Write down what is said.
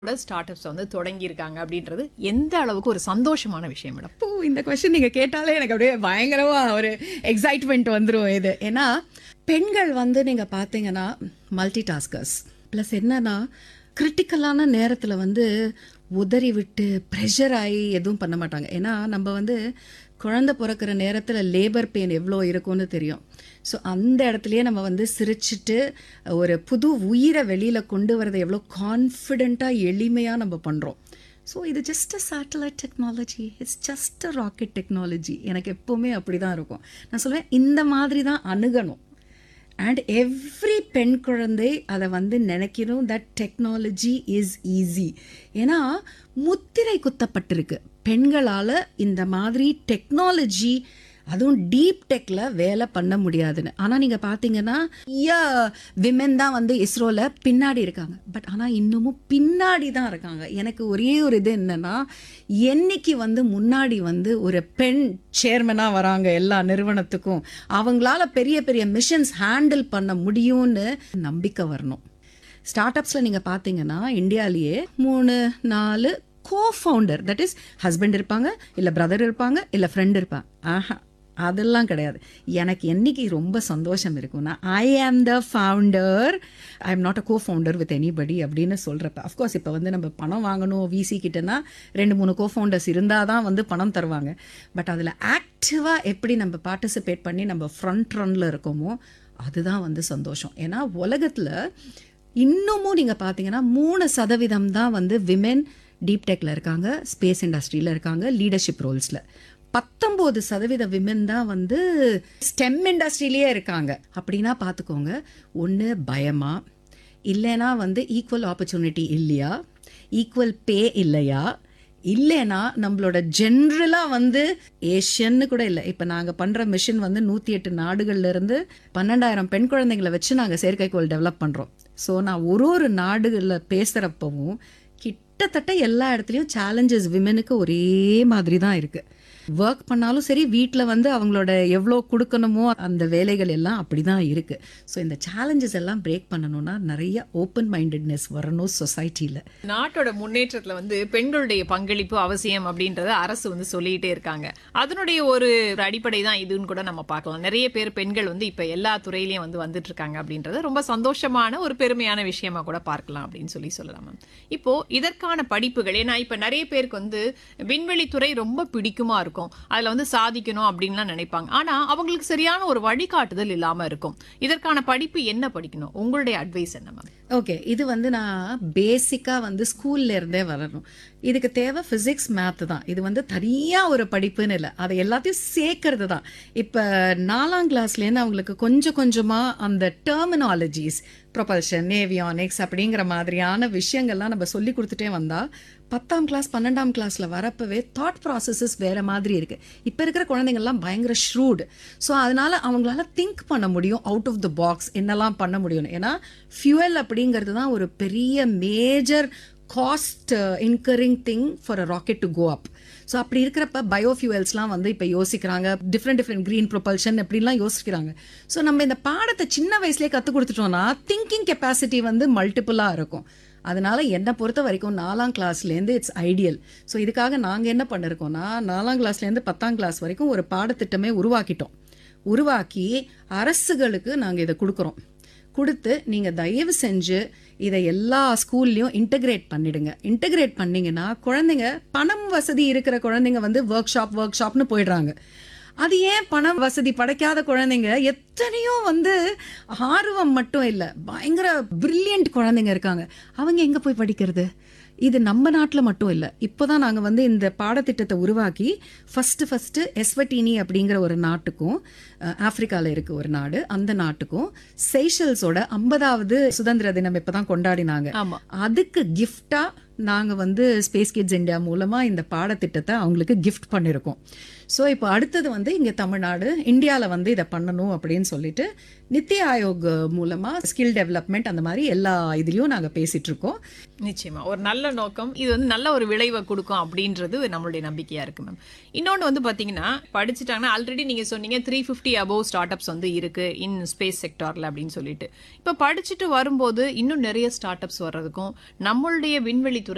கூட start startups வந்து தொடங்கியிருக்காங்க அப்படின்றது எந்த அளவுக்கு ஒரு சந்தோஷமான விஷயம் மேடம் இப்போ இந்த கொஸ்டின் நீங்க கேட்டாலே எனக்கு அப்படியே பயங்கரமா ஒரு எக்ஸைட்மெண்ட் வந்துரும் இது ஏன்னா பெண்கள் வந்து நீங்க பாத்தீங்கன்னா மல்டி டாஸ்கர்ஸ் ப்ளஸ் என்னன்னா கிரிட்டிக்கலான நேரத்துல வந்து உதறி விட்டு ப்ரெஷர் ஆகி எதுவும் பண்ண மாட்டாங்க ஏன்னா நம்ம வந்து குழந்தை பிறக்கிற நேரத்தில் லேபர் பெயின் எவ்வளோ இருக்கும்னு தெரியும் ஸோ அந்த இடத்துலயே நம்ம வந்து சிரிச்சிட்டு ஒரு புது உயிரை வெளியில் கொண்டு வரதை எவ்வளோ கான்ஃபிடெண்ட்டாக எளிமையாக நம்ம பண்ணுறோம் ஸோ இது just a satellite technology it's just a rocket technology எனக்கு எப்போவுமே அப்படி தான் இருக்கும் நான் சொல்லுவேன் இந்த மாதிரி தான் அணுகணும் அண்ட் எவ்ரி பெண் குழந்தை அதை வந்து நினைக்கணும் தட் டெக்னாலஜி இஸ் ஈஸி ஏன்னா முத்திரை குத்தப்பட்டிருக்கு பெண்களால் இந்த மாதிரி டெக்னாலஜி அதுவும் டீப் டெக்ல வேலை பண்ண முடியாதுன்னு ஆனால் நீங்கள் பார்த்தீங்கன்னா நிறைய விமென் தான் வந்து இஸ்ரோவில் பின்னாடி இருக்காங்க பட் ஆனால் இன்னமும் பின்னாடி தான் இருக்காங்க எனக்கு ஒரே ஒரு இது என்னன்னா என்னைக்கு வந்து முன்னாடி வந்து ஒரு பெண் சேர்மனாக வராங்க எல்லா நிறுவனத்துக்கும் அவங்களால பெரிய பெரிய மிஷன்ஸ் ஹேண்டில் பண்ண முடியும்னு நம்பிக்கை வரணும் ஸ்டார்ட் அப்ஸில் நீங்கள் பார்த்தீங்கன்னா இந்தியாலேயே மூணு நாலு co founder that is husband இருப்பாங்க இல்லை பிரதர் இருப்பாங்க இல்லை ஃப்ரெண்ட் இருப்பாங்க ஆஹா அதெல்லாம் கிடையாது எனக்கு என்னைக்கு ரொம்ப சந்தோஷம் இருக்கும்னா I am the founder I am not a co founder with anybody அப்படின்னு சொல்கிறப்ப அஃப்கோர்ஸ் இப்போ வந்து நம்ம பணம் வாங்கணும் விசி கிட்டனா ரெண்டு மூணு கோ ஃபவுண்டர்ஸ் இருந்தால் தான் வந்து பணம் தருவாங்க பட் அதில் ஆக்டிவாக எப்படி நம்ம பார்ட்டிசிபேட் பண்ணி நம்ம ஃப்ரண்ட் ரன்னில் இருக்கோமோ அதுதான் வந்து சந்தோஷம் ஏன்னா உலகத்தில் இன்னமும் நீங்கள் பார்த்தீங்கன்னா மூணு சதவீதம் தான் வந்து விமென் டீப் டெக்கில் இருக்காங்க ஸ்பேஸ் இண்டஸ்ட்ரியில் இருக்காங்க லீடர்ஷிப் ரோல்ஸில் பத்தொம்போது சதவீத விமென் தான் வந்து ஸ்டெம் இண்டஸ்ட்ரியிலேயே இருக்காங்க அப்படின்னா பார்த்துக்கோங்க ஒன்று பயமா இல்லைன்னா வந்து ஈக்குவல் ஆப்பர்ச்சுனிட்டி இல்லையா ஈக்குவல் பே இல்லையா இல்லைன்னா நம்மளோட ஜென்ரலாக வந்து ஏஷியன்னு கூட இல்லை இப்போ நாங்கள் பண்ணுற மிஷின் வந்து நூற்றி எட்டு நாடுகள்ல இருந்து பன்னெண்டாயிரம் பெண் குழந்தைங்களை வச்சு நாங்கள் செயற்கைக்கோள் டெவலப் பண்ணுறோம் ஸோ நான் ஒரு ஒரு நாடுகளில் பேசுகிறப்பவும் கிட்டத்தட்ட எல்லா இடத்துலையும் சேலஞ்சஸ் விமெனுக்கு ஒரே மாதிரி தான் இருக்குது ஒர்க் பண்ணாலும் சரி வீட்டில் வந்து அவங்களோட எவ்வளோ கொடுக்கணுமோ அந்த வேலைகள் எல்லாம் அப்படி தான் இருக்குது ஸோ இந்த சேலஞ்சஸ் எல்லாம் பிரேக் பண்ணணும்னா நிறைய ஓப்பன் மைண்டட்னஸ் வரணும் சொசைட்டியில் நாட்டோட முன்னேற்றத்துல வந்து பெண்களுடைய பங்களிப்பு அவசியம் அப்படின்றத அரசு வந்து சொல்லிட்டே இருக்காங்க அதனுடைய ஒரு அடிப்படை தான் இதுன்னு கூட நம்ம பார்க்கலாம் நிறைய பேர் பெண்கள் வந்து இப்ப எல்லா துறையிலயும் வந்து வந்துட்டு இருக்காங்க அப்படின்றத ரொம்ப சந்தோஷமான ஒரு பெருமையான விஷயமா கூட பார்க்கலாம் அப்படின்னு சொல்லி சொல்லலாம் மேம் இப்போ இதற்கான படிப்புகள் ஏன்னா இப்ப நிறைய பேருக்கு வந்து விண்வெளித்துறை ரொம்ப பிடிக்குமா இருக்கும் அதுல வந்து சாதிக்கணும் அப்படின்லாம் நினைப்பாங்க ஆனா அவங்களுக்கு சரியான ஒரு வழிகாட்டுதல் இல்லாம இருக்கும் இதற்கான படிப்பு என்ன படிக்கணும் உங்களுடைய அட்வைஸ் என்ன மேம் ஓகே இது வந்து நான் பேசிக்காக வந்து ஸ்கூல்ல இருந்தே வரணும் இதுக்கு தேவை ஃபிசிக்ஸ் மேத் தான் இது வந்து தனியாக ஒரு படிப்புன்னு இல்லை அதை எல்லாத்தையும் சேர்க்கறது தான் இப்போ நாலாம் கிளாஸ்லேருந்து அவங்களுக்கு கொஞ்சம் கொஞ்சமாக அந்த டெர்மினாலஜிஸ் ப்ரொபல்ஷன் நேவியானிக்ஸ் அப்படிங்கிற மாதிரியான விஷயங்கள்லாம் நம்ம சொல்லி கொடுத்துட்டே வந்தால் பத்தாம் கிளாஸ் பன்னெண்டாம் கிளாஸில் வரப்பவே தாட் ப்ராசஸஸ் வேறு மாதிரி இருக்குது இப்போ இருக்கிற குழந்தைங்கள்லாம் பயங்கர ஷ்ரூடு ஸோ அதனால் அவங்களால திங்க் பண்ண முடியும் அவுட் ஆஃப் த பாக்ஸ் என்னெல்லாம் பண்ண முடியும்னு ஏன்னா ஃபியூவல் அப்படிங்கிறது தான் ஒரு பெரிய major cost incurring thing for a rocket to go up so அப்படி இருக்கிறப்ப பயோஃபியூவல்ஸ்லாம் வந்து இப்போ யோசிக்கிறாங்க டிஃப்ரெண்ட் டிஃப்ரெண்ட் க்ரீன் ப்ரொபல்ஷன் எப்படிலாம் யோசிக்கிறாங்க ஸோ நம்ம இந்த பாடத்தை சின்ன வயசுலேயே கற்றுக் கொடுத்துட்டோம்னா திங்கிங் கெப்பாசிட்டி வந்து மல்டிப்புளாக இருக்கும் அதனால என்னை பொறுத்த வரைக்கும் நாலாம் கிளாஸ்லேருந்து இட்ஸ் ஐடியல் ஸோ இதுக்காக நாங்கள் என்ன பண்ணிருக்கோம்னா நாலாம் கிளாஸ்லேருந்து பத்தாம் கிளாஸ் வரைக்கும் ஒரு பாடத்திட்டமே உருவாக்கிட்டோம் உருவாக்கி அரசுகளுக்கு நாங்கள் இதை கொடுக்குறோம் கொடுத்து நீங்கள் தயவு செஞ்சு இதை எல்லா ஸ்கூல்லையும் இன்டகிரேட் பண்ணிடுங்க இன்டகிரேட் பண்ணீங்கன்னா குழந்தைங்க பணம் வசதி இருக்கிற குழந்தைங்க வந்து ஒர்க் ஷாப் ஒர்க் ஷாப்னு போயிடுறாங்க அது ஏன் பணம் வசதி படைக்காத குழந்தைங்க எத்தனையோ வந்து ஆர்வம் மட்டும் இல்லை பயங்கர பிரில்லியன்ட் குழந்தைங்க இருக்காங்க அவங்க எங்கே போய் படிக்கிறது இது நம்ம நாட்டில் மட்டும் இல்லை இப்போ தான் நாங்கள் வந்து இந்த பாடத்திட்டத்தை உருவாக்கி ஃபஸ்ட்டு ஃபஸ்ட்டு எஸ்வட்டினி அப்படிங்கிற ஒரு நாட்டுக்கும் ஆப்பிரிக்காவில் இருக்க ஒரு நாடு அந்த நாட்டுக்கும் செய்ஷல்ஸோட ஐம்பதாவது சுதந்திர தினம் இப்போ தான் கொண்டாடினாங்க ஆமா அதுக்கு கிஃப்டா நாங்கள் வந்து ஸ்பேஸ் கிட்ஸ் இந்தியா மூலமாக இந்த பாடத்திட்டத்தை அவங்களுக்கு கிஃப்ட் பண்ணியிருக்கோம் ஸோ இப்போ அடுத்தது வந்து இங்கே தமிழ்நாடு இந்தியாவில் வந்து இதை பண்ணணும் அப்படின்னு சொல்லிட்டு நித்தி ஆயோக் மூலமாக ஸ்கில் டெவலப்மெண்ட் அந்த மாதிரி எல்லா இதுலேயும் நாங்கள் பேசிட்டு இருக்கோம் நிச்சயமா ஒரு நல்ல நோக்கம் இது வந்து நல்ல ஒரு விளைவை கொடுக்கும் அப்படின்றது நம்மளுடைய நம்பிக்கையா இருக்கு மேம் இன்னொன்று வந்து பாத்தீங்கன்னா படிச்சுட்டாங்கன்னா ஆல்ரெடி நீங்க சொன்னீங்க three fifty above startups வந்து இருக்கு இன் ஸ்பேஸ் செக்டார்ல அப்படின்னு சொல்லிட்டு இப்போ படிச்சுட்டு வரும்போது இன்னும் நிறைய ஸ்டார்ட் அப்ஸ் வர்றதுக்கும் நம்மளுடைய விண்வெளி துறை